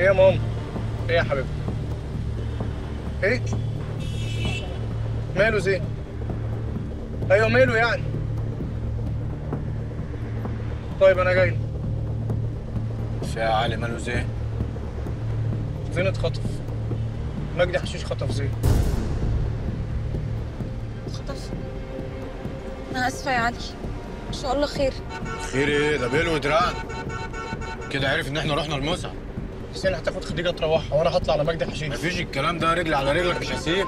ايه يا ماما ايه يا حبيبتي ايه ماله زين ايوه ماله يعني طيب انا جاي يا علي ماله زين زين اتخطف مجدي حشيش خطف زين خطف انا اسفه يا علي ان شاء الله خير خير ايه ده بيلو ودران كده عرف ان احنا رحنا المسعى حسين هتاخد خديجه تروحها وانا هطلع على مجدي حشيش مفيش الكلام ده رجل على رجلك مش هسيب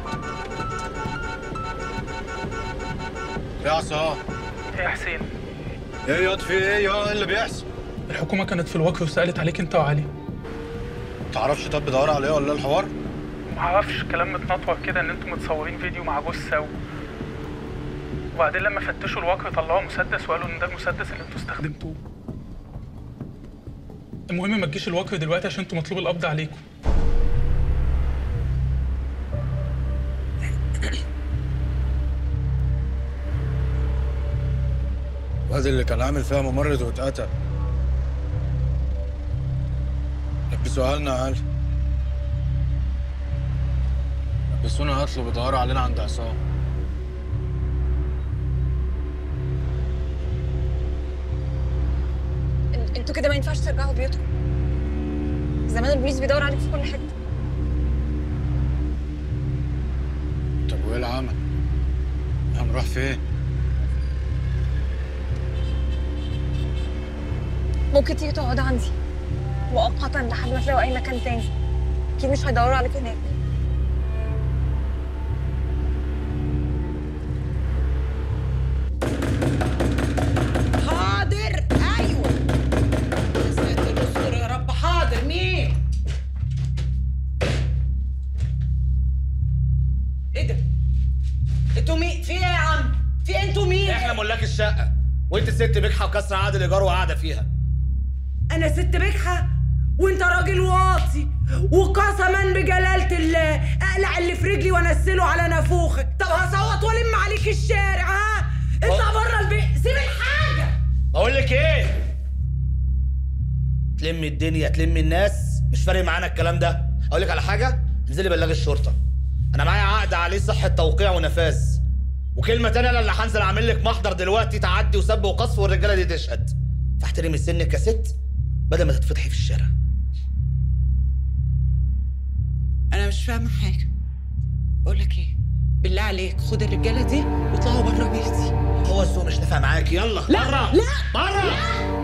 يا عصام يا حسين ايه ياض في ايه يا إيه اللي بيحصل الحكومة كانت في الوقف وسألت عليك انت وعلي تعرفش طب بيدور على ايه ولا إيه الحوار معرفش كلام متنطور كده ان انتوا متصورين فيديو مع جثة و... وبعدين لما فتشوا الوقف طلعوا مسدس وقالوا ان ده المسدس اللي انتوا استخدمتوه المهم ما تجيش الوقف دلوقتي عشان انتوا مطلوب القبض عليكم الواد اللي كان عامل فيها ممرض واتقتل لبسوها لنا يا علي لبسونا قتل وبيدوروا علينا عند عصام ان- انتوا كده ما ينفعش ترجعوا بيوتكم زمان البوليس بيدور عليكم في كل حته طب وايه العمل؟ هنروح فين؟ ممكن تيجي تقعدوا عندي مؤقتا لحد ما تلاقوا اي مكان تاني اكيد مش هيدوروا عليكم هناك حاضر ايوه يا ساتر استر يا رب حاضر مين ايه ده انتوا مين في ايه يا عم في إيه؟ انتوا مين احنا ملاك الشقه وانت الست بجحه وكسر عقد الايجار وقاعده فيها انا ست بجحه وانت راجل واطي وقسما بجلالة الله اقلع اللي في رجلي وانزله على نافوخك طب هصوت والم عليك الشارع ها اطلع بره البيت سيب الحاجه بقول لك ايه تلمي الدنيا تلمي الناس مش فارق معانا الكلام ده اقول لك على حاجه انزلي بلغي الشرطه انا معايا عقد عليه صحه توقيع ونفاذ وكلمه تانية انا اللي هنزل اعمل لك محضر دلوقتي تعدي وسب وقصف والرجاله دي تشهد فاحترمي سنك يا ست بدل ما تتفضحي في الشارع انا مش فاهمه حاجه بقول لك ايه بالله عليك خد الرجاله دي واطلعوا بره بيتي هو السوق مش نافع معاكي يلا لا، بره لا، بره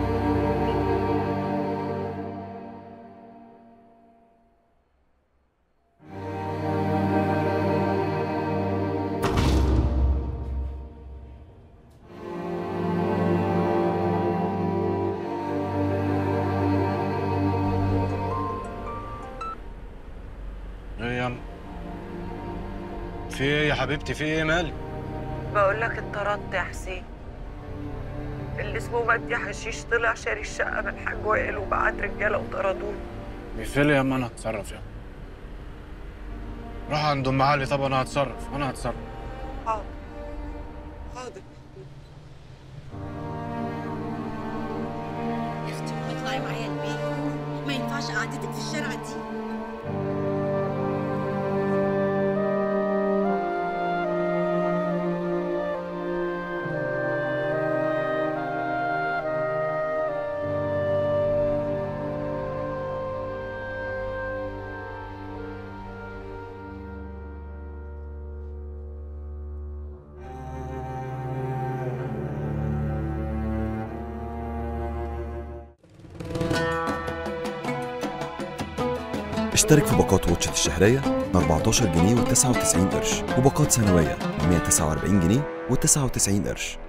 ايه يا أم؟ في ايه يا حبيبتي في ايه مالك؟ بقول لك اتطردت يا حسين اللي اسمه مجدي حشيش طلع شاري الشقه من الحاج وائل وبعت رجاله وطردوني بيفل يا أم انا هتصرف يا أم. روح عند ام علي طب انا هتصرف انا هتصرف حاضر حاضر يا اختي اطلعي معايا البيت ما ينفعش قعدتك في الشارع دي اشترك في باقات واتشت الشهرية ب 14 جنيه و99 قرش وباقات سنوية ب 149 جنيه و99 قرش